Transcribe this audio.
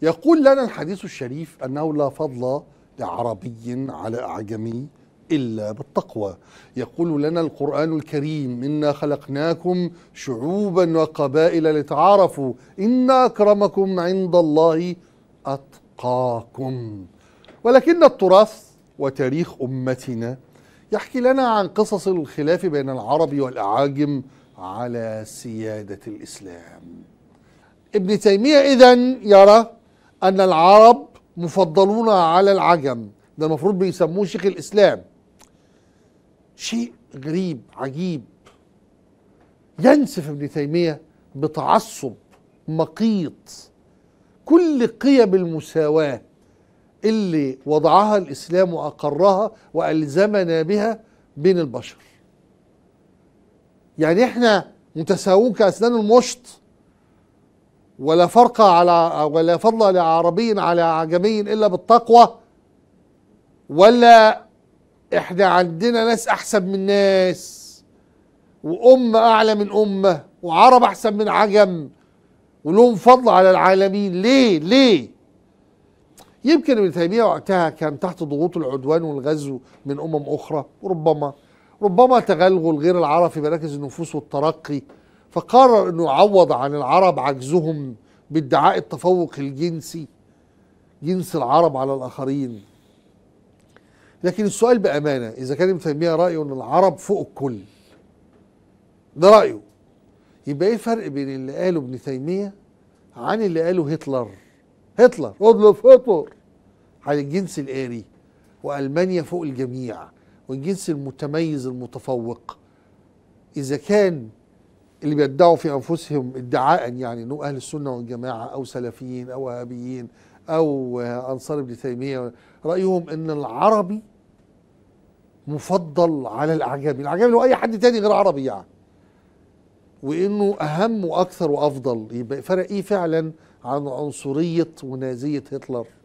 يقول لنا الحديث الشريف أنه لا فضل لعربي على أعجمي إلا بالتقوى يقول لنا القرآن الكريم إنا خلقناكم شعوبا وقبائل لتعارفوا إن أكرمكم عند الله أتقاكم ولكن التراث وتاريخ أمتنا يحكي لنا عن قصص الخلاف بين العرب والأعاجم على سيادة الإسلام ابن تيمية إذن يرى أن العرب مفضلون على العجم ده المفروض بيسموه شيخ الإسلام شيء غريب عجيب ينسف ابن تيمية بتعصب مقيت كل قيم المساواة اللي وضعها الإسلام وأقرها وألزمنا بها بين البشر يعني احنا متساوون كأسنان المشط ولا فرق على ولا فضل لعربي على عجمي إلا بالتقوى ولا احنا عندنا ناس أحسن من ناس وأمة أعلى من أمة وعرب أحسن من عجم ولهم فضل على العالمين ليه ليه يمكن ابن تيميه وقتها كان تحت ضغوط العدوان والغزو من امم اخرى ربما ربما تغلغل غير العرب في مراكز النفوس والترقي فقرر انه يعوض عن العرب عجزهم بادعاء التفوق الجنسي جنس العرب على الاخرين لكن السؤال بامانه اذا كان ابن تيميه رايه ان العرب فوق الكل ده رايه يبقى ايه الفرق بين اللي قاله ابن تيميه عن اللي قاله هتلر هتلر ادلف هتلر على الجنس الآري وألمانيا فوق الجميع والجنس المتميز المتفوق إذا كان اللي بيدعوا في أنفسهم ادعاء يعني أنهم أهل السنة والجماعة أو سلفيين أو وهابيين أو أنصار ابن تيمية رأيهم أن العربي مفضل على الأعجمي الأعجمي هو أي حد تاني غير عربي يعني وانه اهم واكثر وافضل يبقى فرق ايه فعلا عن عنصريه ونازيه هتلر